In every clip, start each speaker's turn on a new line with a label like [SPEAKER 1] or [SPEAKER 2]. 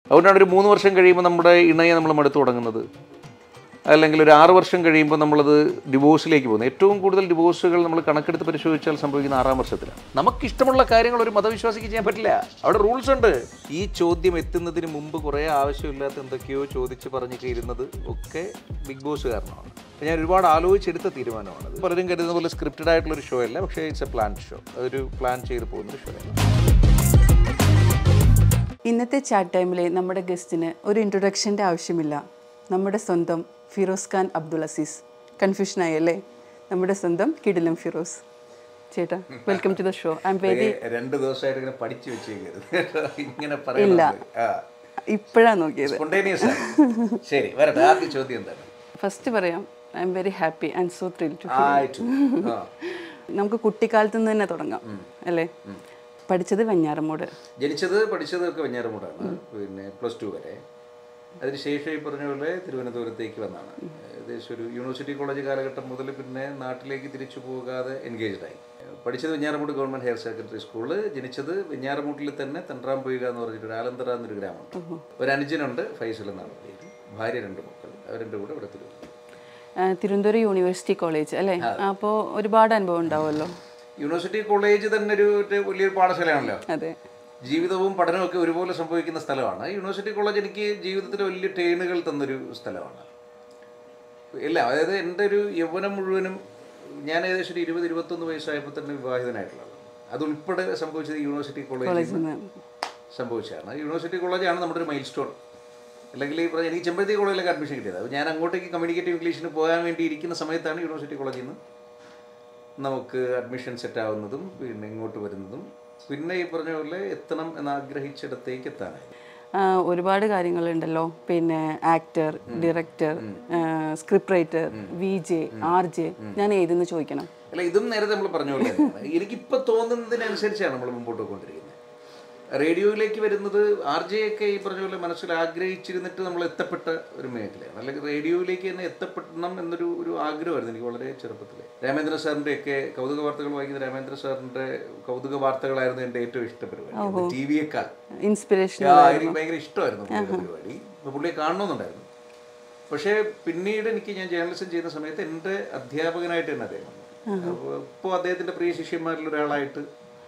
[SPEAKER 1] അതുകൊണ്ടാണ് ഒരു മൂന്ന് വർഷം കഴിയുമ്പോൾ നമ്മുടെ ഇണയെ നമ്മൾ മടുത്തു തുടങ്ങുന്നത് അല്ലെങ്കിൽ ഒരു ആറ് വർഷം കഴിയുമ്പോൾ നമ്മളത് ഡിവോഴ്സിലേക്ക് പോകുന്നത് ഏറ്റവും കൂടുതൽ ഡിവോഴ്സുകൾ നമ്മൾ കണക്കെടുത്ത് പരിശോധിച്ചാൽ സംഭവിക്കുന്ന ആറാം വർഷത്തിലാണ് നമുക്ക് ഇഷ്ടമുള്ള കാര്യങ്ങൾ ഒരു മതവിശ്വാസിക്ക് ചെയ്യാൻ പറ്റില്ല അവിടെ റൂൾസ് ഉണ്ട് ഈ ചോദ്യം എത്തുന്നതിന് മുമ്പ് കുറേ ആവശ്യമില്ലാത്ത എന്തൊക്കെയോ ചോദിച്ച് പറഞ്ഞൊക്കെ ഇരുന്നത് ഒക്കെ ബിഗ് ബോസ് കാരണമാണ് അപ്പോൾ ഞാൻ ഒരുപാട് ആലോചിച്ചെടുത്ത തീരുമാനമാണ് പലരും കരുതുന്ന പോലെ സ്ക്രിപ്റ്റഡ് ആയിട്ടുള്ള ഒരു ഷോ അല്ല പക്ഷേ ഇറ്റ്സ് എ പ്ലാൻ ഷോ അതൊരു പ്ലാൻ ചെയ്ത് പോകുന്ന ഒരു ഷോ അല്ല
[SPEAKER 2] ഇന്നത്തെ ചാറ്റ് ടൈമിലെ നമ്മുടെ ഗസ്റ്റിന് ഒരു ഇൻട്രൊഡക്ഷൻ്റെ ആവശ്യമില്ല നമ്മുടെ സ്വന്തം ഫിറോസ് ഖാൻ അബ്ദുൾ അസീസ് കൺഫ്യൂഷനായി അല്ലേ നമ്മുടെ സ്വന്തം കിടിലം ഫിറോസ് ചേട്ടാ welcome to the show I am very
[SPEAKER 1] രണ്ട് ദിവസമായിട്ട് ഇങ്ങനെ പഠിച്ചു വെച്ചേക്കരുത് ഇങ്ങനെ
[SPEAKER 2] ഇല്ല.
[SPEAKER 1] പറയുന്നത് ആ
[SPEAKER 2] ഇപ്പോഴാണ് നോക്കിയത്
[SPEAKER 1] സ്പോണ്ടേനിയസ് ശരി വരട്ടെ ആദ്യ ചോദ്യം എന്താണ്
[SPEAKER 2] ഫസ്റ്റ് പറയാം I am very happy and so thrill to
[SPEAKER 1] ആയിട്ട് ആ.
[SPEAKER 2] നമുക്ക് കുട്ടിക്കാലത്ത് നിന്ന് തന്നെ തുടങ്ങാം അല്ലേ പഠിച്ചത് വെഞ്ഞാറമൂട്
[SPEAKER 1] ജനിച്ചത് പഠിച്ചത് ഒക്കെ വെഞ്ഞാറമൂടാണ് പിന്നെ പ്ലസ് ടു വരെ അതിനുശേഷം ഈ പറഞ്ഞ പോലെ തിരുവനന്തപുരത്തേക്ക് വന്നാണ് ഏകദേശം ഒരു യൂണിവേഴ്സിറ്റി കോളേജ് കാലഘട്ടം മുതൽ പിന്നെ നാട്ടിലേക്ക് തിരിച്ചു പോകാതെ എൻഗേജ്ഡ് ആയി പഠിച്ചത് വെഞ്ഞാറമൂട് ഗവൺമെന്റ് ഹയർ സെക്കൻഡറി സ്കൂളിൽ ജനിച്ചത് വെഞ്ഞാറമൂട്ടിൽ തന്നെ തെൻറാം പൊയ്ക എന്ന് പറഞ്ഞിട്ട് ഒരു ആലന്തറ എന്നൊരു ഗ്രാമമുണ്ട് ഒരു അനുജനുണ്ട് ഫൈസൽ എന്നാണ് പേര് ഭാര്യ രണ്ട് മക്കൾ അവരുടെ കൂടെ ഇവിടെ തിരുവനന്തപുരം
[SPEAKER 2] ആ, തിരുവനന്തപുരം യൂണിവേഴ്സിറ്റി കോളേജ് അല്ലേ അപ്പോൾ ഒരുപാട് അനുഭവം ഉണ്ടാവുമല്ലോ
[SPEAKER 1] യൂണിവേഴ്സിറ്റി കോളേജ് തന്നെ ഒരു ഒരു വലിയൊരു പാഠശാലയാണല്ലോ
[SPEAKER 2] അതെ
[SPEAKER 1] ജീവിതവും പഠനവും ഒക്കെ ഒരുപോലെ സംഭവിക്കുന്ന സ്ഥലമാണ് യൂണിവേഴ്സിറ്റി കോളേജ് എനിക്ക് ജീവിതത്തിൽ വലിയ ടേണുകൾ തന്നൊരു സ്ഥലമാണ് ഇല്ല അതായത് എൻ്റെ ഒരു യൗവനം മുഴുവനും ഞാൻ ഏകദേശം ഒരു ഇരുപത് ഇരുപത്തൊന്ന് വയസ്സായപ്പോൾ തന്നെ വിവാഹിതനായിട്ടുള്ളതാണ് അതുൾപ്പെടെ സംഭവിച്ചത് യൂണിവേഴ്സിറ്റി കോളേജിൽ നിന്ന് സംഭവിച്ചതാണ് യൂണിവേഴ്സിറ്റി കോളേജാണ് നമ്മുടെ ഒരു മൈൽ സ്റ്റോൺ അല്ലെങ്കിൽ ഈ പറഞ്ഞ എനിക്ക് ചെമ്പഴത്തി കോളേജിലേക്ക് അഡ്മിഷൻ കിട്ടിയത് അപ്പോൾ ഞാൻ അങ്ങോട്ടേക്ക് കമ്മ്യൂണിക്കേറ്റീവ് ഇംഗ്ലീഷിന് പോകാൻ വേണ്ടി ഇരിക്കുന്ന സമയത്താണ് യൂണിവേഴ്സിറ്റി കോളേജിൽ നിന്ന് നമുക്ക് അഡ്മിഷൻ സെറ്റ് ആവുന്നതും പിന്നെ ഇങ്ങോട്ട് വരുന്നതും പിന്നെ ഈ പറഞ്ഞ പോലെ എത്തണം എന്ന് ആഗ്രഹിച്ചിടത്തേക്ക് എത്താനായി
[SPEAKER 2] ആ, ഒരുപാട് കാര്യങ്ങളുണ്ടല്ലോ പിന്നെ actor director script writer V J R J ഞാൻ ഏതെന്ന് ചോദിക്കണം
[SPEAKER 1] അല്ല ഇതും നേരത്തെ നമ്മൾ പറഞ്ഞ പോലെ തന്നെയാണ് എനിക്കിപ്പോൾ തോന്നുന്നതിനനുസരിച്ചാണ് നമ്മൾ മുമ്പോട്ട് പോയിക്കൊണ്ടിരിക്കുന്നത് റേഡിയോയിലേക്ക് വരുന്നത് ആർ ജെ ഒക്കെ ഈ പറഞ്ഞ പോലെ മനസ്സിൽ ആഗ്രഹിച്ചിരുന്നിട്ട് നമ്മൾ എത്തപ്പെട്ട ഒരു മേഖലയാണ് അല്ലെങ്കിൽ റേഡിയോയിലേക്ക് തന്നെ എത്തപ്പെടണം എന്നൊരു ഒരു ആഗ്രഹമായിരുന്നു എനിക്ക് വളരെ ചെറുപ്പത്തിലെ രാമേന്ദ്ര സാറിൻ്റെ ഒക്കെ കൗതുക വാർത്തകൾ വായിക്കുന്ന രാമേന്ദ്ര സാറിൻ്റെ കൗതുക വാർത്തകളായിരുന്നു എൻ്റെ ഏറ്റവും ഇഷ്ട പരിപാടി ടി വിയേക്കാൾ
[SPEAKER 2] ഇൻസ്പിറേഷൻ
[SPEAKER 1] ആ, എനിക്ക് ഭയങ്കര ഇഷ്ടമായിരുന്നു പുള്ളിയുടെ പരിപാടി അപ്പോൾ പുള്ളിയെ കാണണമെന്നുണ്ടായിരുന്നു പക്ഷേ പിന്നീട് എനിക്ക് ഞാൻ ജേർണലിസം ചെയ്യുന്ന സമയത്ത് എൻ്റെ അധ്യാപകനായിട്ട് തന്നെ അദ്ദേഹം അപ്പോൾ ഇപ്പോൾ അദ്ദേഹത്തിൻ്റെ പ്രിയ ശിഷ്യന്മാരിൽ ഒരാളായിട്ട്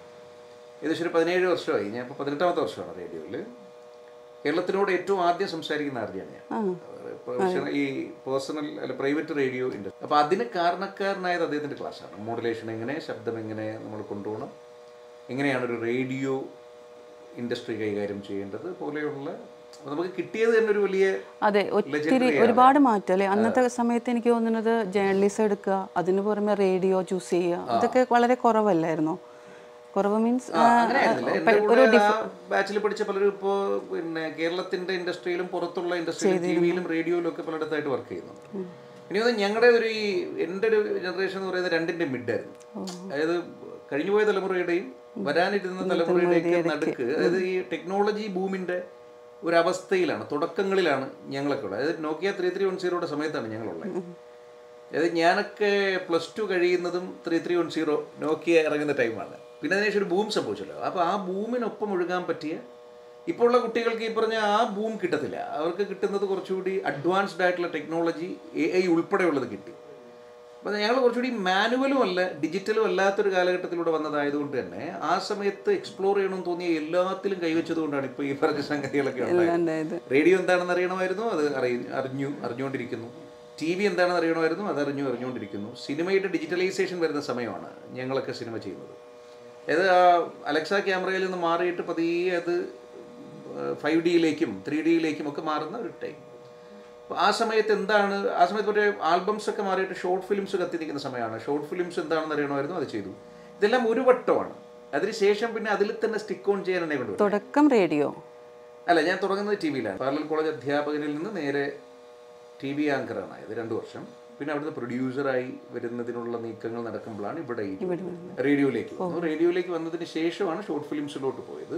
[SPEAKER 1] ഏകദേശം ഒരു പതിനേഴ് വർഷമായി ഞാൻ ഇപ്പോൾ പതിനെട്ടാമത്തെ വർഷമാണ് റേഡിയോയിൽ കേരളത്തിനോട് ഏറ്റവും ആദ്യം സംസാരിക്കുന്ന ആർജിയാണ് ഞാൻ പ്രൊഫഷണൽ ഈ പേഴ്സണൽ അല്ല പ്രൈവറ്റ് റേഡിയോ ഇൻഡസ്ട്രി അപ്പോൾ അതിന് കാരണക്കാരനായത് അദ്ദേഹത്തിൻ്റെ ക്ലാസ്സാണ് മോഡുലേഷൻ എങ്ങനെ ശബ്ദം എങ്ങനെ നമ്മൾ കൊണ്ടുപോകണം എങ്ങനെയാണ് ഒരു റേഡിയോ ഇൻഡസ്ട്രി കൈകാര്യം ചെയ്യേണ്ടത് പോലെയുള്ള അപ്പോൾ നമുക്ക് കിട്ടിയത് തന്നെ ഒരു വലിയ
[SPEAKER 2] അതെ ഒത്തിരി ഒരുപാട് മാറ്റം അല്ലേ അന്നത്തെ സമയത്ത് എനിക്ക് തോന്നുന്നത് ജേർണലിസം എടുക്കുക അതിന് പുറമെ റേഡിയോ ചൂസ് ചെയ്യുക അതൊക്കെ വളരെ കുറവല്ലായിരുന്നോ കുറവ് മീൻസ്
[SPEAKER 1] അങ്ങനെയായിരുന്നില്ല എൻ്റെ കൂടെ ആ ബാച്ചിൽ പഠിച്ച പലരും ഇപ്പോൾ പിന്നെ കേരളത്തിന്റെ ഇൻഡസ്ട്രിയിലും പുറത്തുള്ള ഇൻഡസ്ട്രിയിലും ടി വിയിലും റേഡിയോയിലും ഒക്കെ പലയിടത്തായിട്ട് വർക്ക് ചെയ്യുന്നുണ്ട് ഇനി ഒന്ന് ഞങ്ങളുടെ ഒരു ഈ എൻ്റെ ഒരു ജനറേഷൻ എന്ന് പറയുന്നത് രണ്ടിന്റെ മിഡായിരുന്നു അതായത് കഴിഞ്ഞുപോയ തലമുറയുടെയും വരാനിരുന്ന തലമുറയുടെയൊക്കെ നടുക്ക് അതായത് ഈ ടെക്നോളജി ബൂമിന്റെ ഒരു അവസ്ഥയിലാണ് തുടക്കങ്ങളിലാണ് ഞങ്ങളൊക്കെ ഉള്ളത് അതായത് നോക്കിയ ത്രീ ത്രീ വൺ സീറോയുടെ സമയത്താണ് ഞങ്ങളുള്ളത് അതായത് ഞാനൊക്കെ പ്ലസ് ടു കഴിയുന്നതും three three one zero Nokia ഇറങ്ങുന്ന ടൈമാണ് പിന്നെ അതിനുശേഷം ഒരു ബൂം സംഭവിച്ചല്ലോ അപ്പോൾ ആ ബൂമിനൊപ്പം ഒഴുകാൻ പറ്റിയ ഇപ്പോൾ ഉള്ള കുട്ടികൾക്ക് ഈ പറഞ്ഞ ആ ബൂം കിട്ടത്തില്ല അവർക്ക് കിട്ടുന്നത് കുറച്ചുകൂടി അഡ്വാൻസ്ഡ് ആയിട്ടുള്ള ടെക്നോളജി എ ഐ ഉൾപ്പെടെയുള്ളത് കിട്ടി അപ്പോൾ ഞങ്ങൾ കുറച്ചുകൂടി മാനുവലും അല്ല ഡിജിറ്റലും അല്ലാത്തൊരു കാലഘട്ടത്തിലൂടെ വന്നതായതുകൊണ്ട് തന്നെ ആ സമയത്ത് എക്സ്പ്ലോർ ചെയ്യണമെന്ന് തോന്നിയ എല്ലാത്തിലും കൈവച്ചതുകൊണ്ടാണ് ഇപ്പോൾ ഈ പറഞ്ഞ സംഗതികളൊക്കെ ഉണ്ടായത്
[SPEAKER 2] ഉണ്ടായത്
[SPEAKER 1] റേഡിയോ എന്താണെന്ന് അറിയണമായിരുന്നു അത് അറിയ അറിഞ്ഞു അറിഞ്ഞുകൊണ്ടിരിക്കുന്നു ടി വി എന്താണെന്ന് അറിയണമായിരുന്നു അത് അറിഞ്ഞു അറിഞ്ഞുകൊണ്ടിരിക്കുന്നു സിനിമയുടെ ഡിജിറ്റലൈസേഷൻ വരുന്ന സമയമാണ് ഞങ്ങളൊക്കെ സിനിമ ചെയ്യുന്നത് അതായത് ആ അലക്സ ക്യാമറയിൽ നിന്ന് മാറിയിട്ട് പതിയെ അത് ഫൈവ് ഡിയിലേക്കും ത്രീ ഡിയിലേക്കും ഒക്കെ മാറുന്ന ഒരു ടൈം അപ്പോൾ ആ സമയത്ത് എന്താണ് ആ സമയത്ത് മറ്റേ ആൽബംസ് ഒക്കെ മാറിയിട്ട് ഷോർട്ട് ഫിലിംസ് കത്തി നിൽക്കുന്ന സമയമാണ് ഷോർട്ട് ഫിലിംസ് എന്താണെന്ന് അറിയണമായിരുന്നു അത് ചെയ്തു ഇതെല്ലാം ഒരു വട്ടമാണ് അതിനുശേഷം പിന്നെ അതിൽ തന്നെ സ്റ്റിക്ക് ഓൺ ചെയ്യാൻ എന്നെ കൊണ്ടുവരും
[SPEAKER 2] തുടക്കം റേഡിയോ
[SPEAKER 1] അല്ല ഞാൻ തുടങ്ങുന്നത് ടി വിയിലാണ് പാരലൽ കോളേജ് അധ്യാപകനിൽ നിന്ന് നേരെ ടി വി ആങ്കറാണ് ആയത് രണ്ട് വർഷം പിന്നെ അവിടുന്ന് പ്രൊഡ്യൂസറായി വരുന്നതിനുള്ള നീക്കങ്ങൾ നടക്കുമ്പോഴാണ് ഇവിടെ ഈ റേഡിയോയിലേക്ക് വന്നു റേഡിയോയിലേക്ക് വന്നതിന് ശേഷമാണ് ഷോർട്ട് ഫിലിംസിലോട്ട് പോയത്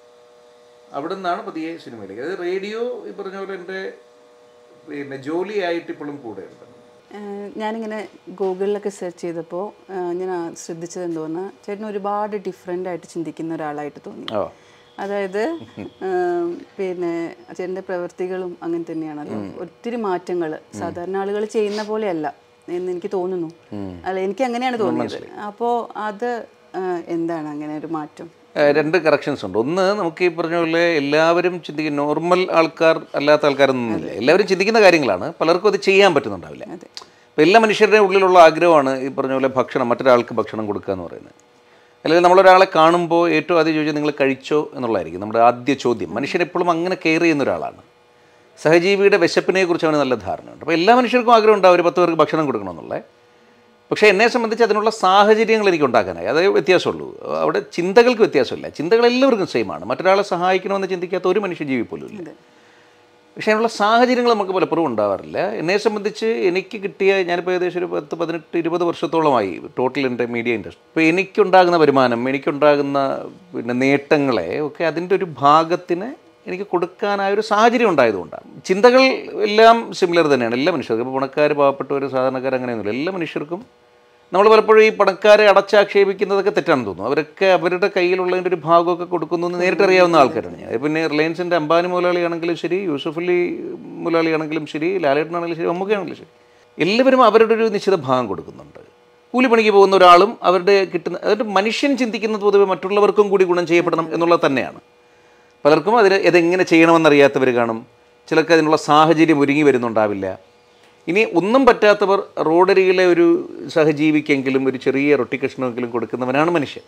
[SPEAKER 1] അവിടെ നിന്നാണ് പതിയെ സിനിമയിലേക്ക് അതായത് റേഡിയോ ഈ പറഞ്ഞ പോലെ എൻ്റെ പിന്നെ ജോലിയായിട്ട് ഇപ്പോഴും കൂടെയുണ്ട്
[SPEAKER 2] ഏഹ് ഞാനിങ്ങനെ ഗൂഗിളിലൊക്കെ സെർച്ച് ചെയ്തപ്പോൾ ഏഹ് ഞാൻ ആ ശ്രദ്ധിച്ചത് എന്തോന്ന് ചേട്ടൻ ഒരുപാട് ഡിഫറെൻ്റ് ആയിട്ട് ചിന്തിക്കുന്ന ഒരാളായിട്ട് തോന്നി
[SPEAKER 1] ഓ
[SPEAKER 2] അതായത് ഉം, പിന്നെ ചേട്ടൻ്റെ പ്രവൃത്തികളും അങ്ങനെ തന്നെയാണല്ലോ ഒത്തിരി മാറ്റങ്ങൾ സാധാരണ ആളുകൾ ചെയ്യുന്ന പോലെയല്ല എന്ന് എനിക്ക് തോന്നുന്നു അല്ല എനിക്ക് അങ്ങനെയാണ് തോന്നിയത് അപ്പോൾ അത് ആ, എന്താണ് അങ്ങനെ ഒരു മാറ്റം
[SPEAKER 1] ഏഹ് രണ്ട് കറക്ഷൻസ് ഉണ്ട് ഒന്ന് നമുക്ക് ഈ പറഞ്ഞ പോലെ എല്ലാവരും ചിന്തിക്കുന്ന നോർമൽ ആൾക്കാർ അല്ലാത്ത ആൾക്കാരൊന്നുമില്ല എല്ലാവരും ചിന്തിക്കുന്ന കാര്യങ്ങളാണ് പലർക്കും അത് ചെയ്യാൻ പറ്റുന്നുണ്ടാവില്ല അപ്പോൾ എല്ലാ മനുഷ്യരുടെയും ഉള്ളിലുള്ള ആഗ്രഹമാണ് ഈ പറഞ്ഞ പോലെ ഭക്ഷണം മറ്റൊരാൾക്ക് ഭക്ഷണം കൊടുക്കുക എന്ന് പറയുന്നത് അല്ലെങ്കിൽ നമ്മളൊരാളെ കാണുമ്പോൾ ഏറ്റവും ആദ്യം ചോദിച്ചാൽ നിങ്ങൾ കഴിച്ചോ എന്നുള്ളതായിരിക്കും നമ്മുടെ ആദ്യ ചോദ്യം മനുഷ്യൻ എപ്പോഴും അങ്ങനെ കെയർ ചെയ്യുന്ന ഒരാളാണ് സഹജീവിയുടെ വിശപ്പിനെ കുറിച്ച് അവന് നല്ല ധാരണയുണ്ട് അപ്പോൾ എല്ലാ മനുഷ്യർക്കും ആഗ്രഹം ഉണ്ടാവും ഒരു പത്ത് പേർക്ക് ഭക്ഷണം കൊടുക്കണമെന്നുള്ളത് പക്ഷേ എന്നെ സംബന്ധിച്ച് അതിനുള്ള സാഹചര്യങ്ങൾ എനിക്ക് ഉണ്ടാക്കാനായി അതേ വ്യത്യാസമുള്ളൂ അവിടെ ചിന്തകൾക്ക് വ്യത്യാസമില്ല ചിന്തകൾ എല്ലാവർക്കും സെയിമാണ് മറ്റൊരാളെ സഹായിക്കണമെന്ന് ചിന്തിക്കാത്ത ഒരു മനുഷ്യജീവി പോലും ഇല്ല പക്ഷേ അതിനുള്ള സാഹചര്യങ്ങൾ നമുക്ക് പലപ്പോഴും ഉണ്ടാവാറില്ല എന്നെ സംബന്ധിച്ച് എനിക്ക് കിട്ടിയ ഞാനിപ്പോൾ ഏകദേശം ഒരു പത്ത് പതിനെട്ട് ഇരുപത് വർഷത്തോളമായി ടോട്ടൽ എൻ്റെ മീഡിയ ഇൻഡസ്ട്രി ഇപ്പോൾ എനിക്കുണ്ടാകുന്ന വരുമാനം എനിക്കുണ്ടാകുന്ന പിന്നെ നേട്ടങ്ങളെ ഒക്കെ അതിൻ്റെ ഒരു ഭാഗത്തിന് എനിക്ക് കൊടുക്കാനായ ഒരു സാഹചര്യം ഉണ്ടായതുകൊണ്ടാണ് ചിന്തകൾ എല്ലാം സിമിലർ തന്നെയാണ് എല്ലാ മനുഷ്യർക്കും ഇപ്പോൾ പണക്കാർ പാവപ്പെട്ടവർ സാധാരണക്കാർ അങ്ങനെയൊന്നുമില്ല എല്ലാ മനുഷ്യർക്കും നമ്മൾ പലപ്പോഴും ഈ പണക്കാരെ അടച്ചാക്ഷേപിക്കുന്നതൊക്കെ തെറ്റാണെന്ന് തോന്നുന്നു അവരൊക്കെ അവരുടെ കയ്യിലുള്ളതിൻ്റെ ഒരു ഭാഗമൊക്കെ കൊടുക്കുന്നു എന്ന് നേരിട്ട് അറിയാവുന്ന ആൾക്കാരാണ് ഞാൻ പിന്നെ റിലയൻസിൻ്റെ അംബാനി മുതലാളിയാണെങ്കിലും ശരി യൂസഫ് അലി മുതലാളിയാണെങ്കിലും ശരി ലാലേട്ടനാണെങ്കിലും ശരി മമ്മൂക്കയാണെങ്കിലും ശരി എല്ലാവരും അവരുടെ ഒരു നിശ്ചിത ഭാഗം കൊടുക്കുന്നുണ്ട് കൂലിപ്പണിക്ക് പോകുന്ന ഒരാളും അവരുടെ കിട്ടുന്ന അതായത് മനുഷ്യൻ ചിന്തിക്കുന്നത് പൊതുവെ മറ്റുള്ളവർക്കും കൂടി ഗുണം ചെയ്യപ്പെടണം എന്നുള്ളത് തന്നെയാണ് പലർക്കും അതിന് ഇതെങ്ങനെ ചെയ്യണമെന്നറിയാത്തവർ കാണും ചിലർക്ക് അതിനുള്ള സാഹചര്യം ഒരുങ്ങി വരുന്നുണ്ടാവില്ല ഇനി ഒന്നും പറ്റാത്തവർ റോഡരികിലെ ഒരു സഹജീവിക്കെങ്കിലും ഒരു ചെറിയ റൊട്ടി കഷ്ണമെങ്കിലും കൊടുക്കുന്നവനാണ് മനുഷ്യൻ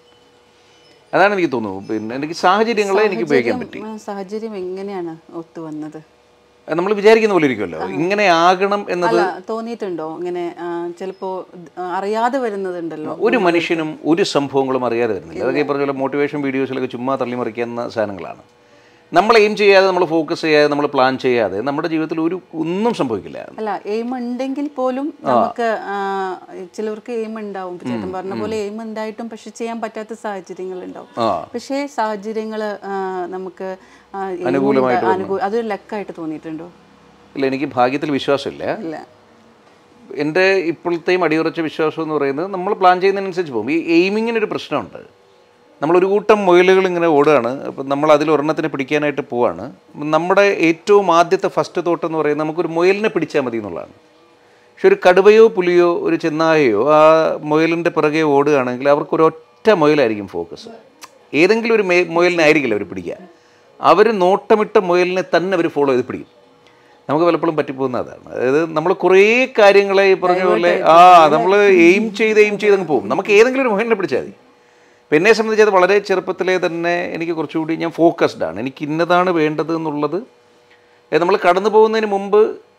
[SPEAKER 1] അതാണ് എനിക്ക് തോന്നുന്നു പിന്നെ എനിക്ക് സാഹചര്യങ്ങളെ എനിക്ക് ഉപയോഗിക്കാൻ പറ്റി
[SPEAKER 2] ആ, സാഹചര്യം എങ്ങനെയാണ് ഒത്തു വന്നത്
[SPEAKER 1] നമ്മൾ വിചാരിക്കുന്ന പോലെ ഇരിക്കുമല്ലോ ഇങ്ങനെ ആകണം എന്നത്
[SPEAKER 2] അല്ല തോന്നിയിട്ടുണ്ടോ ഇങ്ങനെ ആ, ചിലപ്പോ ആ, അറിയാതെ വരുന്നതുണ്ടല്ലോ
[SPEAKER 1] ഒരു മനുഷ്യനും ഒരു സംഭവങ്ങളും അറിയാതെ വരുന്നില്ല അതൊക്കെ ഈ പറഞ്ഞ പോലെ മോട്ടിവേഷൻ വീഡിയോസിലൊക്കെ ചുമ്മാ തള്ളിമറിക്കുന്ന സാധനങ്ങളാണ് നമ്മൾ എയിം ചെയ്യാതെ നമ്മൾ ഫോക്കസ് ചെയ്യാതെ നമ്മൾ പ്ലാൻ ചെയ്യാതെ നമ്മുടെ ജീവിതത്തിൽ ഒരു ഒന്നും സംഭവിക്കില്ല
[SPEAKER 2] അല്ല എയിം ഉണ്ടെങ്കിൽ പോലും നമുക്ക് ആ, ചിലർക്ക് എയിം ഉണ്ടാവും ഇപ്പൊ ചേട്ടൻ പറഞ്ഞ പോലെ എയിം ഉണ്ടായിട്ടും പക്ഷെ ചെയ്യാൻ പറ്റാത്ത സാഹചര്യങ്ങൾ ഉണ്ടാവും
[SPEAKER 1] ആ
[SPEAKER 2] പക്ഷേ സാഹചര്യങ്ങൾ നമുക്ക് ആ, aim ഉണ്ട്, അനുകൂ- അതൊരു ലക്കായിട്ട് തോന്നിയിട്ടുണ്ടോ
[SPEAKER 1] ഇല്ല എനിക്ക് ഭാഗ്യത്തിൽ വിശ്വാസമില്ല
[SPEAKER 2] ഇല്ല
[SPEAKER 1] എൻ്റെ ഇപ്പോഴത്തെയും അടിയുറച്ച വിശ്വാസം എന്ന് പറയുന്നത് നമ്മൾ പ്ലാൻ ചെയ്യുന്നതിനനുസരിച്ച് പോകും ഈ എയിമിങ്ങിനൊരു പ്രശ്നമുണ്ട് നമ്മളൊരു കൂട്ടം മുയലുകൾ ഇങ്ങനെ ഓടുകയാണ് അപ്പം നമ്മൾ അതിൽ ഒരെണ്ണത്തിനെ പിടിക്കാനായിട്ട് പോവാണ് അപ്പം നമ്മുടെ ഏറ്റവും ആദ്യത്തെ ഫസ്റ്റ് തോട്ട് എന്ന് പറയുന്നത് നമുക്കൊരു മുയലിനെ പിടിച്ചാൽ മതി എന്നുള്ളതാണ് പക്ഷെ ഒരു കടുവയോ പുലിയോ ഒരു ചെന്നായയോ ആ മുയലിൻ്റെ പിറകെ ഓടുകയാണെങ്കിൽ അവർക്ക് ഒരൊറ്റ മുയലായിരിക്കും ഫോക്കസ് ഏതെങ്കിലും ഒരു മേ- മുയലിനെ ആയിരിക്കില്ല അവർ പിടിക്കുക അവർ നോട്ടമിട്ട മുയലിനെ തന്നെ അവർ ഫോളോ ചെയ്ത് പിടിക്കും നമുക്ക് പലപ്പോഴും പറ്റിപ്പോകുന്ന അതാണ് അതായത് നമ്മൾ കുറേ കാര്യങ്ങളെ ഈ പറഞ്ഞ പോലെ ആ നമ്മൾ എയിം ചെയ്ത് എയിം ചെയ്ത് അങ്ങ് പോകും നമുക്ക് ഏതെങ്കിലും ഒരു മുയലിനെ പിടിച്ചാൽ മതി അപ്പം എന്നെ സംബന്ധിച്ച് അത് വളരെ ചെറുപ്പത്തിലേ തന്നെ എനിക്ക് കുറച്ചുകൂടി ഞാൻ ഫോക്കസ്ഡ് ആണ് എനിക്ക് ഇന്നതാണ് വേണ്ടത് എന്നുള്ളത് നമ്മൾ കടന്നു പോകുന്നതിന് മുമ്പ്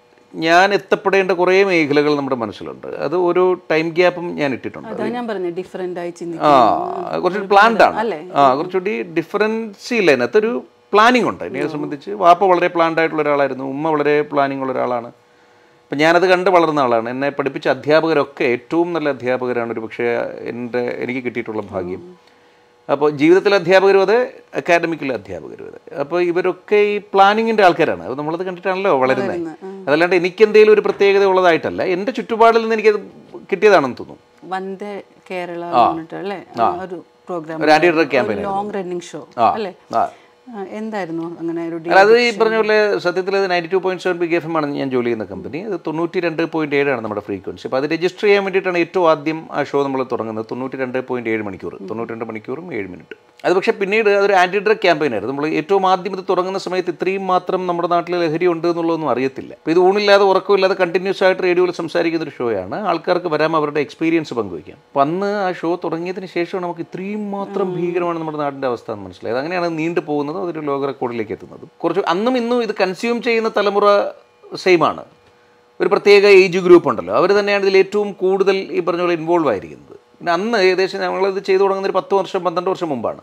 [SPEAKER 1] ഞാൻ എത്തപ്പെടേണ്ട കുറേ മേഖലകൾ നമ്മുടെ മനസ്സിലുണ്ട് അത് ഓരോ ടൈം ഗ്യാപ്പും ഞാൻ ഇട്ടിട്ടുണ്ട്
[SPEAKER 2] അതാ ഞാൻ പറഞ്ഞത് ഡിഫറെന്റ് ആയി
[SPEAKER 1] ആ
[SPEAKER 2] ചിന്തിക്കും
[SPEAKER 1] കുറച്ചുകൂടി പ്ലാൻഡ് ആണ് ആ കുറച്ചുകൂടി ഡിഫറൻസ് ഇല്ല അതിനകത്തൊരു പ്ലാനിങ് ഉണ്ട് എന്നെ സംബന്ധിച്ച് വാപ്പ വളരെ പ്ലാൻഡ് ആയിട്ടുള്ള ഒരാളായിരുന്നു ഉമ്മ വളരെ പ്ലാനിങ് ഉള്ള ഒരാളാണ് അപ്പം ഞാനത് കണ്ട് വളർന്ന ആളാണ് എന്നെ പഠിപ്പിച്ച അധ്യാപകരൊക്കെ ഏറ്റവും നല്ല അധ്യാപകരാണ് ഒരു പക്ഷേ എൻ്റെ എനിക്ക് കിട്ടിയിട്ടുള്ള ഭാഗ്യം അപ്പോൾ ജീവിതത്തിലെ അധ്യാപകരും അതെ അക്കാഡമിക്കിലെ അധ്യാപകരും അതെ അപ്പോൾ ഇവരൊക്കെ ഈ പ്ലാനിങ്ങിൻ്റെ ആൾക്കാരാണ് അത് നമ്മളത് കണ്ടിട്ടാണല്ലോ വളരുന്നത് അതല്ലാണ്ട് എനിക്ക് എന്തെങ്കിലും ഒരു പ്രത്യേകത ഉള്ളതായിട്ടല്ല എൻ്റെ ചുറ്റുപാടിൽ നിന്ന് എനിക്കത് കിട്ടിയതാണെന്ന് തോന്നുന്നു
[SPEAKER 2] വന്ദേ കേരള എന്ന് പറഞ്ഞിട്ട് അല്ലേ ആ, ഒരു പ്രോഗ്രാം
[SPEAKER 1] ഒരു anti drug campaign
[SPEAKER 2] long running show അല്ലേ
[SPEAKER 1] ആ
[SPEAKER 2] ആ, എന്തായിരുന്നു അങ്ങനെ ഒരു
[SPEAKER 1] അല്ല അത് ഈ പറഞ്ഞ പോലെ സത്യത്തിൽ അത് ninety two point seven B F M ആണ് ഞാൻ ജോലി ചെയ്യുന്ന കമ്പനി അത് തൊണ്ണൂറ്റി രണ്ട് പോയിന്റ് ഏഴാണ് നമ്മുടെ ഫ്രീക്വൻസി അപ്പോൾ അത് രജിസ്റ്റർ ചെയ്യാൻ വേണ്ടിയിട്ടാണ് ഏറ്റവും ആദ്യം ആ ഷോ നമ്മൾ തുടങ്ങുന്നത് തൊണ്ണൂറ്റി രണ്ട് പോയിന്റ് ഏഴ് മണിക്കൂർ തൊണ്ണൂറ്റി രണ്ട് മണിക്കൂറും ഏഴ് മിനിറ്റ് അത് പക്ഷേ പിന്നീട് അതൊരു ആൻറ്റി ഡ്രഗ് ക്യാമ്പയിൻ ആയിരുന്നു നമ്മൾ ഏറ്റവും ആദ്യം ഇത് തുടങ്ങുന്ന സമയത്ത് ഇത്രയും മാത്രം നമ്മുടെ നാട്ടിൽ ലഹരി ഉണ്ട് എന്നുള്ളതൊന്നും അറിയത്തില്ല അപ്പോൾ ഇത് ഊണില്ലാതെ ഉറക്കമില്ലാതെ കണ്ടിന്യൂസ് ആയിട്ട് റേഡിയോയിൽ സംസാരിക്കുന്ന ഒരു ഷോയാണ് ആൾക്കാർക്ക് വരാം അവരുടെ എക്സ്പീരിയൻസ് പങ്കുവയ്ക്കാം അപ്പം അന്ന് ആ ഷോ തുടങ്ങിയതിന് ശേഷമാണ് നമുക്ക് ഇത്രയും മാത്രം ഭീകരമാണ് നമ്മുടെ നാടിൻ്റെ അവസ്ഥ എന്ന് മനസ്സിലായത് അങ്ങനെയാണ് അത് നീണ്ടു പോകുന്നത് അതൊരു ലോക റെക്കോർഡിലേക്ക് എത്തുന്നത് കുറച്ച് അന്നും ഇന്നും ഇത് കൺസ്യൂം ചെയ്യുന്ന തലമുറ സെയിമാണ് ഒരു പ്രത്യേക ഏജ് ഗ്രൂപ്പ് ഉണ്ടല്ലോ അവർ തന്നെയാണ് ഇതിൽ ഏറ്റവും കൂടുതൽ ഈ പറഞ്ഞ പോലെ ഇൻവോൾവ് ആയിരിക്കുന്നത് പിന്നെ അന്ന് ഏകദേശം ഞങ്ങളിത് ചെയ്തു തുടങ്ങുന്ന ഒരു പത്ത് വർഷം പന്ത്രണ്ട് വർഷം മുമ്പാണ്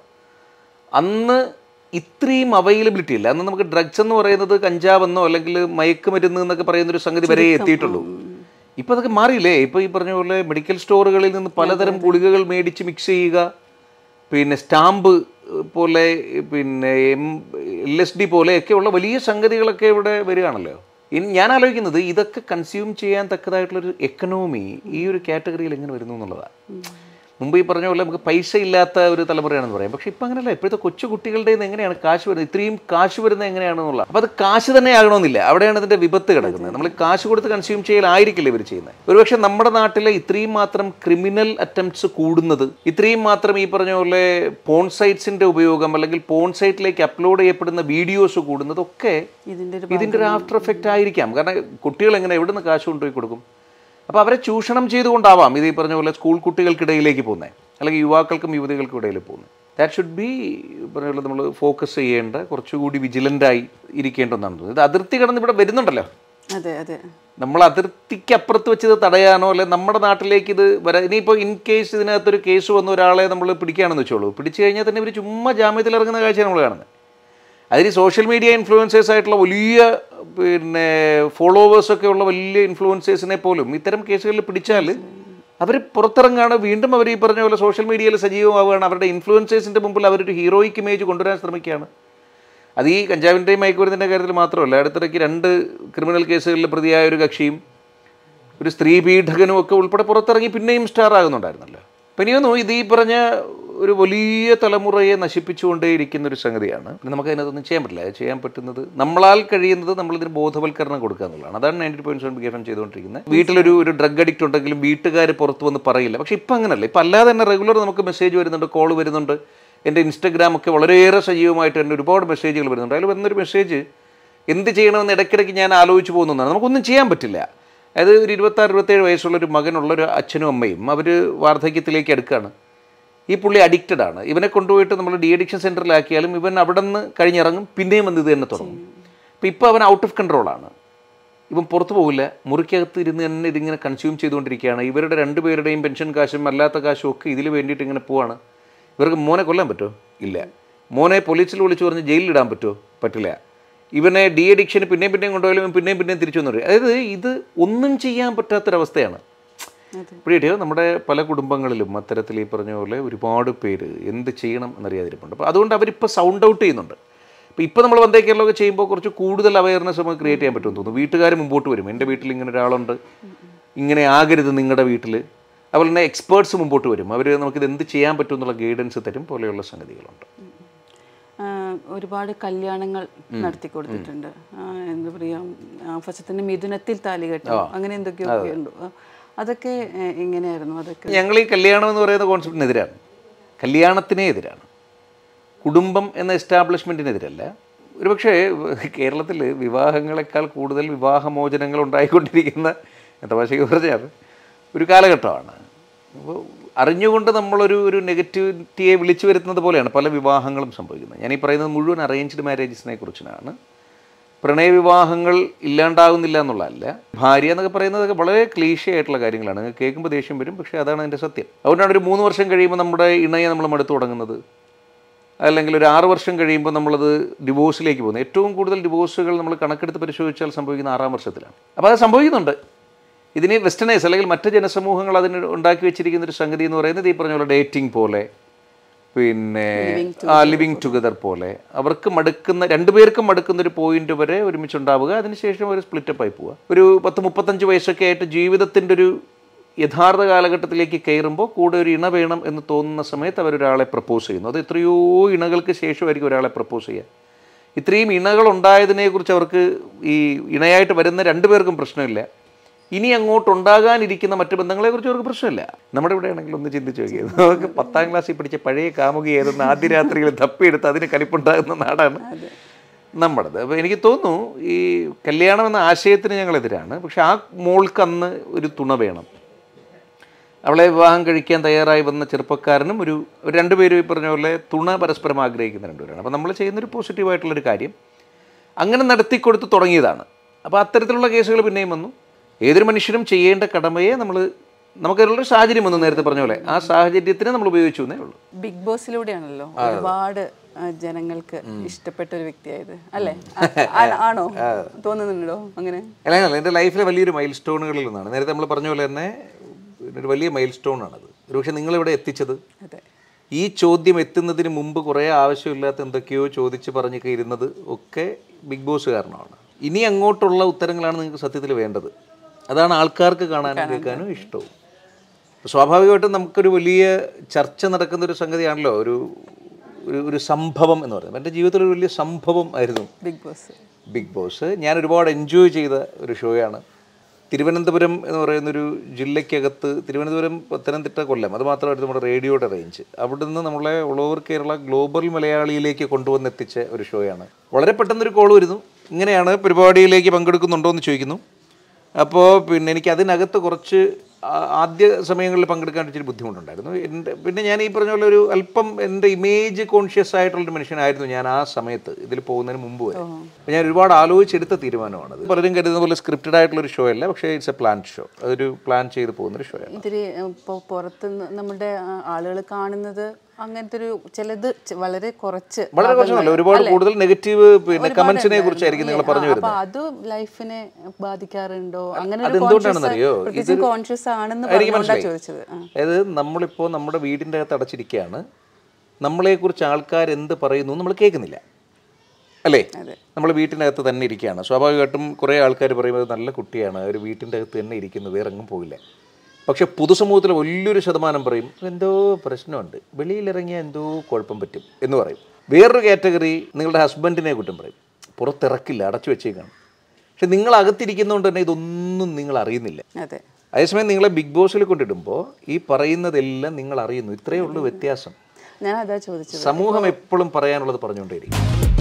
[SPEAKER 1] അന്ന് ഇത്രയും അവൈലബിലിറ്റി ഇല്ല അന്ന് നമുക്ക് ഡ്രഗ്സ് എന്ന് പറയുന്നത് കഞ്ചാവെന്നോ അല്ലെങ്കിൽ മയക്കുമരുന്ന് എന്നൊക്കെ പറയുന്ന ഒരു സംഗതി വരെ എത്തിയിട്ടുള്ളൂ ഇപ്പോൾ അതൊക്കെ മാറിയില്ലേ ഇപ്പോൾ ഈ പറഞ്ഞ പോലെ മെഡിക്കൽ സ്റ്റോറുകളിൽ നിന്ന് പലതരം ഗുളികകൾ മേടിച്ച് മിക്സ് ചെയ്യുക പിന്നെ സ്റ്റാമ്പ് പോലെ പിന്നെ എം എൽ എസ് ഡി പോലെയൊക്കെയുള്ള വലിയ സംഗതികളൊക്കെ ഇവിടെ വരികയാണല്ലോ ഇനി ഞാൻ ആലോചിക്കുന്നത് ഇതൊക്കെ കൺസ്യൂം ചെയ്യാൻ തക്കതായിട്ടുള്ളൊരു എക്കണോമി ഈ ഒരു കാറ്റഗറിയിൽ എങ്ങനെ വരുന്നു എന്നുള്ളതാണ് മുമ്പ് ഈ പറഞ്ഞ പോലെ നമുക്ക് പൈസ ഇല്ലാത്ത ഒരു തലമുറയാണെന്ന് പറയാം പക്ഷേ ഇപ്പം അങ്ങനെയല്ല ഇപ്പോഴത്തെ കൊച്ചു കുട്ടികളുടെ കയ്യിൽ നിന്ന് എങ്ങനെയാണ് കാശ് വരുന്നത് ഇത്രയും കാശ് വരുന്നത് എങ്ങനെയാണെന്നുള്ള അപ്പോൾ അത് കാശ് തന്നെ ആകണമെന്നില്ല അവിടെയാണ് ഇതിൻ്റെ വിപത്ത് കിടക്കുന്നത് നമ്മൾ കാശ് കൊടുത്ത് കൺസ്യൂം ചെയ്യലായിരിക്കില്ല ഇവർ ചെയ്യുന്നത് ഒരുപക്ഷെ നമ്മുടെ നാട്ടിലെ ഇത്രയും മാത്രം ക്രിമിനൽ അറ്റംപ്റ്റ്സ് കൂടുന്നത് ഇത്രയും മാത്രം ഈ പറഞ്ഞ പോലെ പോൺ സൈറ്റ്സിൻ്റെ ഉപയോഗം അല്ലെങ്കിൽ പോൺ സൈറ്റിലേക്ക് അപ്ലോഡ് ചെയ്യപ്പെടുന്ന വീഡിയോസ് കൂടുന്നതൊക്കെ
[SPEAKER 2] ഇതിൻ്റെ ഒരു
[SPEAKER 1] ഇതിൻ്റെ ഒരു ആഫ്റ്റർ എഫക്റ്റ് ആയിരിക്കാം കാരണം കുട്ടികൾ എങ്ങനെ എവിടെ നിന്ന് കാശ് കൊണ്ടുപോയി കൊടുക്കും അപ്പോൾ അവരെ ചൂഷണം ചെയ്തുകൊണ്ടാവാം ഇത് ഈ പറഞ്ഞ പോലെ സ്കൂൾ കുട്ടികൾക്കിടയിലേക്ക് പോകുന്നത് അല്ലെങ്കിൽ യുവാക്കൾക്കും യുവതികൾക്കും ഇടയിൽ പോകുന്നത് ദാറ്റ് ഷുഡ് ബി പറഞ്ഞ പോലെ നമ്മൾ ഫോക്കസ് ചെയ്യേണ്ട കുറച്ചുകൂടി വിജിലൻ്റായി ഇരിക്കേണ്ട ഒന്നാണ് തോന്നുന്നത് ഇത് അതിർത്തി കടന്ന് ഇവിടെ വരുന്നുണ്ടല്ലോ
[SPEAKER 2] അതെ അതെ
[SPEAKER 1] നമ്മൾ അതിർത്തിക്ക് അപ്പുറത്ത് വെച്ച് ഇത് തടയാനോ അല്ലെ നമ്മുടെ നാട്ടിലേക്ക് ഇത് വരാ ഇനിയിപ്പോൾ ഇൻ കേസ് ഇതിനകത്തൊരു കേസ് വന്ന ഒരാളെ നമ്മൾ പിടിക്കുകയാണെന്ന് വെച്ചോളൂ പിടിച്ചു കഴിഞ്ഞാൽ തന്നെ ഇവർ ചുമ്മാ ജാമ്യത്തിൽ ഇറങ്ങുന്ന കാഴ്ചയാണ് നമ്മൾ കാണുന്നത് അതിന് സോഷ്യൽ മീഡിയ ഇൻഫ്ലുവൻസേഴ്സ് ആയിട്ടുള്ള വലിയ പിന്നെ ഫോളോവേഴ്സൊക്കെ ഉള്ള വലിയ ഇൻഫ്ലുവൻസേഴ്സിനെ പോലും ഇത്തരം കേസുകളിൽ പിടിച്ചാൽ അവർ പുറത്തിറങ്ങാണ് വീണ്ടും അവർ ഈ പറഞ്ഞ പോലെ സോഷ്യൽ മീഡിയയിൽ സജീവമാവുകയാണ് അവരുടെ ഇൻഫ്ലുവൻസേഴ്സിൻ്റെ മുമ്പിൽ അവരൊരു ഹീറോയിക് ഇമേജ് കൊണ്ടുവരാൻ ശ്രമിക്കുകയാണ് അത് ഈ കഞ്ചാവിൻ്റെയും മയക്കുമരുന്നിൻ്റെ കാര്യത്തിൽ മാത്രമല്ല അടുത്തിടയ്ക്ക് രണ്ട് ക്രിമിനൽ കേസുകളിൽ പ്രതിയായ ഒരു കക്ഷിയും ഒരു സ്ത്രീ പീഡകനും ഒക്കെ ഉൾപ്പെടെ പുറത്തിറങ്ങി പിന്നെയും സ്റ്റാർ ആകുന്നുണ്ടായിരുന്നല്ലോ അപ്പം ഇനി തോന്നുന്നു ഇത് ഈ പറഞ്ഞ ഒരു വലിയ തലമുറയെ നശിപ്പിച്ചുകൊണ്ടേയിരിക്കുന്ന ഒരു സംഗതിയാണ് പിന്നെ നമുക്ക് അതിനകത്തൊന്നും ചെയ്യാൻ പറ്റില്ല അത് ചെയ്യാൻ പറ്റുന്നത് നമ്മളാൽ കഴിയുന്നത് നമ്മളിതിന് ബോധവൽക്കരണം കൊടുക്കുക എന്നുള്ളതാണ് അതാണ് ninety point seven B F M ചെയ്തുകൊണ്ടിരിക്കുന്നത് വീട്ടിലൊരു ഒരു ഡ്രഗ് അഡിക്റ്റ് ഉണ്ടെങ്കിലും വീട്ടുകാർ പുറത്ത് വന്ന് പറയില്ല പക്ഷേ ഇപ്പം അങ്ങനല്ല ഇപ്പം അല്ലാതെ തന്നെ റെഗുലർ നമുക്ക് മെസ്സേജ് വരുന്നുണ്ട് കോൾ വരുന്നുണ്ട് എൻ്റെ ഇൻസ്റ്റഗ്രാം ഒക്കെ വളരെയേറെ സജീവമായിട്ട് തന്നെ ഒരുപാട് മെസ്സേജുകൾ വരുന്നുണ്ട് അതിൽ വന്നൊരു മെസ്സേജ് എന്ത് ചെയ്യണമെന്ന് ഇടയ്ക്കിടയ്ക്ക് ഞാൻ ആലോചിച്ച് പോകുന്നതാണ് നമുക്കൊന്നും ചെയ്യാൻ പറ്റില്ല അതായത് ഒരു ഇരുപത്താറ് ഇരുപത്തേഴ് വയസ്സുള്ള ഒരു മകനുള്ള ഒരു അച്ഛനും അമ്മയും അവർ വാർദ്ധക്യത്തിലേക്ക് അടുക്കുകയാണ് ഈ പുള്ളി അഡിക്റ്റഡ് ആണ് ഇവനെ കൊണ്ടുപോയിട്ട് നമ്മൾ ഡി അഡിക്ഷൻ സെൻറ്ററിലാക്കിയാലും ഇവൻ അവിടെ നിന്ന് കഴിഞ്ഞിറങ്ങും പിന്നെയും വന്ന് ഇത് തന്നെ തുടങ്ങും അപ്പോൾ ഇപ്പോൾ അവൻ ഔട്ട് ഓഫ് കൺട്രോളാണ് ഇവൻ പുറത്തു പോകില്ല മുറിക്കകത്ത് ഇരുന്ന് തന്നെ ഇതിങ്ങനെ കൺസ്യൂം ചെയ്തുകൊണ്ടിരിക്കുകയാണ് ഇവരുടെ രണ്ടുപേരുടെയും പെൻഷൻ കാശും അല്ലാത്ത കാശും ഒക്കെ ഇതിൽ വേണ്ടിയിട്ട് ഇങ്ങനെ പോവാണ് ഇവർക്ക് മോനെ കൊല്ലാൻ പറ്റുമോ ഇല്ല മോനെ പോലീസിൽ വിളിച്ചു പറഞ്ഞ് ജയിലിലിടാൻ പറ്റുമോ പറ്റില്ല ഇവനെ ഡി അഡിക്ഷന് പിന്നെയും പിന്നെയും കൊണ്ടുപോയാലും ഇവൻ പിന്നെയും പിന്നെയും തിരിച്ചു വന്നു അതായത് ഇത് ഒന്നും ചെയ്യാൻ പറ്റാത്തൊരവസ്ഥയാണ്
[SPEAKER 2] അതെ
[SPEAKER 1] ഇപ്പോഴേ നമ്മുടെ പല കുടുംബങ്ങളിലും അത്തരത്തിൽ ഈ പറഞ്ഞ പോലെ ഒരുപാട് പേര് എന്ത് ചെയ്യണം എന്നറിയാതിരിപ്പുണ്ട് അപ്പോൾ അതുകൊണ്ട് അവരിപ്പോൾ സൗണ്ട് ഔട്ട് ചെയ്യുന്നുണ്ട് അപ്പോൾ ഇപ്പോൾ നമ്മൾ വന്ദേ കേരളമൊക്കെ ചെയ്യുമ്പോൾ കുറച്ച് കൂടുതൽ അവയർനെസ് നമുക്ക് ക്രിയേറ്റ് ചെയ്യാൻ പറ്റുമെന്ന് തോന്നുന്നു വീട്ടുകാർ മുമ്പോട്ട് വരും എൻ്റെ വീട്ടിൽ ഇങ്ങനെ ഒരാളുണ്ട് ഇങ്ങനെ ആകരുത് നിങ്ങളുടെ വീട്ടിൽ അതുപോലെ തന്നെ എക്സ്പേർട്സ് മുമ്പോട്ട് വരും അവർ നമുക്കിത് എന്ത് ചെയ്യാൻ പറ്റും എന്നുള്ള ഗൈഡൻസ് തരും പോലെയുള്ള സംഗതികളുണ്ട്
[SPEAKER 2] ആ, ഒരുപാട് കല്യാണങ്ങൾ നടത്തി കൊടുത്തിട്ടുണ്ട് ആ, എന്താ പറയുക ഫസത്തിന്റെ മിഥുനത്തിൽ താലി കെട്ടും അങ്ങനെ എന്തൊക്കെയൊക്കെ ഉണ്ട് ആ, അതൊക്കെ ഏ, എങ്ങനെയായിരുന്നു അതൊക്കെ
[SPEAKER 1] ഞങ്ങൾ ഈ കല്യാണം എന്ന് പറയുന്ന കോൺസെപ്റ്റിനെതിരാണ് കല്യാണത്തിനേ എതിരാണ് കുടുംബം എന്ന എസ്റ്റാബ്ലിഷ്മെൻറ്റിനെതിരല്ല ഒരുപക്ഷേ കേരളത്തിൽ വിവാഹങ്ങളെക്കാൾ കൂടുതൽ വിവാഹമോചനങ്ങൾ ഉണ്ടായിക്കൊണ്ടിരിക്കുന്ന തമാശയ്ക്ക് പറഞ്ഞാൽ ഒരു കാലഘട്ടമാണ് അപ്പോൾ അറിഞ്ഞുകൊണ്ട് നമ്മളൊരു ഒരു നെഗറ്റിവിറ്റിയെ വിളിച്ചു വരുത്തുന്നത് പോലെയാണ് പല വിവാഹങ്ങളും സംഭവിക്കുന്നത് ഞാൻ ഈ പറയുന്നത് മുഴുവൻ അറേഞ്ച്ഡ് മാരേജസിനെ കുറിച്ചാണ് പ്രണയവിവാഹങ്ങൾ ഇല്ലാണ്ടാകുന്നില്ല എന്നുള്ളതല്ല ഭാര്യ എന്നൊക്കെ പറയുന്നതൊക്കെ വളരെ ക്ലീശ ആയിട്ടുള്ള കാര്യങ്ങളാണ് നിങ്ങൾക്ക് കേൾക്കുമ്പോൾ ദേഷ്യം വരും പക്ഷേ അതാണ് അതിൻ്റെ സത്യം അതുകൊണ്ടാണ് ഒരു മൂന്ന് വർഷം കഴിയുമ്പോൾ നമ്മുടെ ഇണയെ നമ്മൾ മടുത്തു തുടങ്ങുന്നത് അല്ലെങ്കിൽ ഒരു ആറ് വർഷം കഴിയുമ്പോൾ നമ്മളത് ഡിവോഴ്സിലേക്ക് പോകുന്നത് ഏറ്റവും കൂടുതൽ ഡിവോഴ്സുകൾ നമ്മൾ കണക്കെടുത്ത് പരിശോധിച്ചാൽ സംഭവിക്കുന്ന ആറാം വർഷത്തിലാണ് അപ്പോൾ അത് സംഭവിക്കുന്നുണ്ട് ഇതിന് വെസ്റ്റേണൈസ് അല്ലെങ്കിൽ മറ്റ് ജനസമൂഹങ്ങൾ അതിന് ഉണ്ടാക്കി വെച്ചിരിക്കുന്ന ഒരു സംഗതി എന്ന് പറയുന്നത് ഈ പറഞ്ഞ പോലെ ഡേറ്റിംഗ് പോലെ പിന്നെ ആ ലിവിങ് ടുഗദർ പോലെ അവർക്ക് മടുക്കുന്ന രണ്ടുപേർക്കും മടുക്കുന്ന ഒരു പോയിന്റ് വരെ ഒരുമിച്ചുണ്ടാവുക അതിനുശേഷം ഒരു സ്പ്ലിറ്റപ്പ് ആയി പോവുക ഒരു പത്ത് മുപ്പത്തഞ്ച് വയസ്സൊക്കെ ആയിട്ട് ജീവിതത്തിൻ്റെ ഒരു യഥാർത്ഥ കാലഘട്ടത്തിലേക്ക് കയറുമ്പോൾ കൂടെ ഒരു ഇണ വേണം എന്ന് തോന്നുന്ന സമയത്ത് അവരൊരാളെ പ്രപ്പോസ് ചെയ്യുന്നു അത് എത്രയോ ഇണകൾക്ക് ശേഷമായിരിക്കും ഒരാളെ പ്രപ്പോസ് ചെയ്യുക ഇത്രയും ഇണകൾ ഉണ്ടായതിനെക്കുറിച്ച് അവർക്ക് ഈ ഇണയായിട്ട് വരുന്ന രണ്ടുപേർക്കും പ്രശ്നമില്ല ഇനി അങ്ങോട്ട് ഉണ്ടാകാനിരിക്കുന്ന മറ്റു ബന്ധങ്ങളെക്കുറിച്ച് അവർക്ക് പ്രശ്നമില്ല നമ്മുടെ ഇവിടെ ആണെങ്കിൽ ഒന്ന് ചിന്തിച്ച് നോക്കിയത് നമുക്ക് പത്താം ക്ലാസ്സിൽ പഠിച്ച പഴയ കാമുകി ഏതെന്ന് ആദ്യ രാത്രിയിൽ തപ്പിയെടുത്ത് അതിന് കലിപ്പുണ്ടാകുന്ന നാടാണ് നമ്മുടേത് അപ്പോൾ എനിക്ക് തോന്നുന്നു ഈ കല്യാണം എന്ന ആശയത്തിന് ഞങ്ങളെതിരാണ് പക്ഷെ ആ മോൾക്ക് അന്ന് ഒരു തുണ വേണം അവളെ വിവാഹം കഴിക്കാൻ തയ്യാറായി വന്ന ചെറുപ്പക്കാരനും ഒരു ഒരു രണ്ടുപേരും ഈ പറഞ്ഞ പോലെ തുണ പരസ്പരം ആഗ്രഹിക്കുന്ന രണ്ടുപേരാണ് അപ്പോൾ നമ്മൾ ചെയ്യുന്നൊരു പോസിറ്റീവായിട്ടുള്ളൊരു കാര്യം അങ്ങനെ നടത്തിക്കൊടുത്ത് തുടങ്ങിയതാണ് അപ്പോൾ അത്തരത്തിലുള്ള കേസുകൾ പിന്നെയും വന്നു ഏതൊരു മനുഷ്യനും ചെയ്യേണ്ട കടമയെ നമ്മൾ നമുക്കതിലുള്ളൊരു സാഹചര്യം വന്നു നേരത്തെ പറഞ്ഞ പോലെ ആ സാഹചര്യത്തിന് നമ്മൾ ഉപയോഗിച്ചു എന്നേ ഉള്ളൂ
[SPEAKER 2] ബിഗ് ബോസിലൂടെയാണല്ലോ ഒരുപാട് ആ, ജനങ്ങൾക്ക് ഇഷ്ടപ്പെട്ട ഒരു വ്യക്തിയായത് അല്ലേ ആ- ആ- ആണോ തോന്നുന്നുണ്ടോ അങ്ങനെ
[SPEAKER 1] അല്ല അല്ല എൻ്റെ ലൈഫിലെ വലിയൊരു മൈൽ സ്റ്റോണുകളിൽ ഒന്നാണ് നേരത്തെ നമ്മൾ പറഞ്ഞ പോലെ തന്നെ ഒരു വലിയ മൈൽ സ്റ്റോണാണത് ഒരുപക്ഷെ നിങ്ങളിവിടെ എത്തിച്ചത്
[SPEAKER 2] അതെ
[SPEAKER 1] ഈ ചോദ്യം എത്തുന്നതിന് മുമ്പ് കുറേ ആവശ്യമില്ലാത്ത എന്തൊക്കെയോ ചോദിച്ച് പറഞ്ഞൊക്കെ ഇരുന്നത് ഒക്കെ ബിഗ് ബോസ് കാരണമാണ് ഇനി അങ്ങോട്ടുള്ള ഉത്തരങ്ങളാണ് നിങ്ങൾക്ക് സത്യത്തിൽ വേണ്ടത് അതാണ് ആൾക്കാർക്ക് കാണാനും കേൾക്കാനും ഇഷ്ടവും സ്വാഭാവികമായിട്ടും നമുക്കൊരു വലിയ ചർച്ച നടക്കുന്ന ഒരു സംഗതിയാണല്ലോ ഒരു ഒരു- ഒരു സംഭവം എന്ന് പറയുന്നത് എൻ്റെ ജീവിതത്തിൽ ഒരു വലിയ സംഭവം ആയിരുന്നു
[SPEAKER 2] ബിഗ് ബോസ്
[SPEAKER 1] ബിഗ് ബോസ് ഞാൻ ഒരുപാട് എൻജോയ് ചെയ്ത ഒരു ഷോയാണ് തിരുവനന്തപുരം എന്ന് പറയുന്നൊരു ജില്ലയ്ക്കകത്ത് തിരുവനന്തപുരം പത്തനംതിട്ട കൊല്ലം അത് മാത്രമായിരുന്നു നമ്മുടെ റേഡിയോയുടെ റേഞ്ച് അവിടെ നിന്ന് നമ്മളെ ഓൾ ഓവർ കേരള ഗ്ലോബൽ മലയാളിയിലേക്ക് കൊണ്ടുവന്നെത്തിച്ച ഒരു ഷോയാണ് വളരെ പെട്ടെന്നൊരു കോൾ വരുന്നു ഇങ്ങനെയാണ് പരിപാടിയിലേക്ക് പങ്കെടുക്കുന്നുണ്ടോ എന്ന് ചോദിക്കുന്നു അപ്പോൾ പിന്നെ എനിക്ക് അതിനകത്ത് കുറച്ച് ആ- ആദ്യ സമയങ്ങളിൽ പങ്കെടുക്കാൻ ഇച്ചിരി ബുദ്ധിമുട്ടുണ്ടായിരുന്നു എൻ്റെ പിന്നെ ഞാൻ ഈ പറഞ്ഞ പോലെ ഒരു അല്പം എൻ്റെ ഇമേജ് കോൺഷ്യസ് ആയിട്ടുള്ളൊരു മനുഷ്യനായിരുന്നു ഞാൻ ആ സമയത്ത് ഇതിൽ പോകുന്നതിന് മുമ്പ് വരെ അപ്പോൾ ഞാൻ ഒരുപാട് ആലോചിച്ചെടുത്ത തീരുമാനമാണത് പലരും കരുതുന്ന പോലെ സ്ക്രിപ്റ്റഡ് ആയിട്ടുള്ള ഒരു ഷോ അല്ല പക്ഷേ ഇറ്റ്സ് എ പ്ലാൻ ഷോ അതൊരു പ്ലാൻ ചെയ്ത് പോകുന്നൊരു ഷോയാണ്
[SPEAKER 2] ഇത്തിരി ഇപ്പോൾ പുറത്ത് നമ്മുടെ ആളുകൾ കാണുന്നത് അങ്ങനത്തെ ഒരു ചിലത് ചെ- വളരെ കുറച്ച്
[SPEAKER 1] വളരെ കുറച്ചല്ല ഒരുപാട് കൂടുതൽ നെഗറ്റീവ് പിന്നെ കമന്റ്സിനെ കുറിച്ചായിരിക്കും നിങ്ങൾ പറഞ്ഞു
[SPEAKER 2] അപ്പൊ
[SPEAKER 1] വരുന്നത്
[SPEAKER 2] അത് ലൈഫിനെ ബാധിക്കാറുണ്ടോ അങ്ങനെ
[SPEAKER 1] അതെന്തുകൊണ്ടാണെന്നറിയോ?
[SPEAKER 2] കോൺഷ്യസ് ആണെന്ന്
[SPEAKER 1] എനിക്ക്
[SPEAKER 2] പറഞ്ഞുകൊണ്ടാ
[SPEAKER 1] മനസ്സിലായി.
[SPEAKER 2] ചോദിച്ചത് ആ.
[SPEAKER 1] അതായത് നമ്മളിപ്പോൾ നമ്മുടെ വീടിൻ്റെ അകത്ത് അടച്ചിരിക്കുകയാണ് നമ്മളെക്കുറിച്ച് ആൾക്കാർ എന്ത് പറയുന്നു നമ്മൾ കേൾക്കുന്നില്ല അല്ലേ നമ്മൾ വീട്ടിനകത്ത് തന്നെ ഇരിക്കുകയാണ് സ്വാഭാവികമായിട്ടും കുറേ ആൾക്കാർ പറയുന്നത് നല്ല കുട്ടിയാണ് ഒരു വീട്ടിൻ്റെ അകത്ത് തന്നെ ഇരിക്കുന്നു വേറെ എങ്ങും പോകില്ല പക്ഷേ പൊതുസമൂഹത്തിൽ വലിയൊരു ശതമാനം പറയും എന്തോ പ്രശ്നമുണ്ട് വെളിയിലിറങ്ങിയാൽ എന്തോ കുഴപ്പം പറ്റും എന്ന് പറയും വേറൊരു കാറ്റഗറി നിങ്ങളുടെ ഹസ്ബൻഡിനെ കുറ്റം പറയും പുറത്തിറക്കില്ല അടച്ചു വെച്ചേക്കാണ് പക്ഷെ നിങ്ങൾ അകത്തിരിക്കുന്നതുകൊണ്ട് തന്നെ ഇതൊന്നും നിങ്ങൾ അറിയുന്നില്ല
[SPEAKER 2] അതെ
[SPEAKER 1] അതേസമയം നിങ്ങളെ ബിഗ് ബോസിൽ കൊണ്ടിടുമ്പോൾ ഈ പറയുന്നതെല്ലാം നിങ്ങൾ അറിയുന്നു ഇത്രയേ ഉള്ളൂ വ്യത്യാസം
[SPEAKER 2] ഞാൻ അതാ ചോദിച്ചത്
[SPEAKER 1] സമൂഹം എപ്പോഴും പറയാനുള്ളത് പറഞ്ഞുകൊണ്ടേയിരിക്കും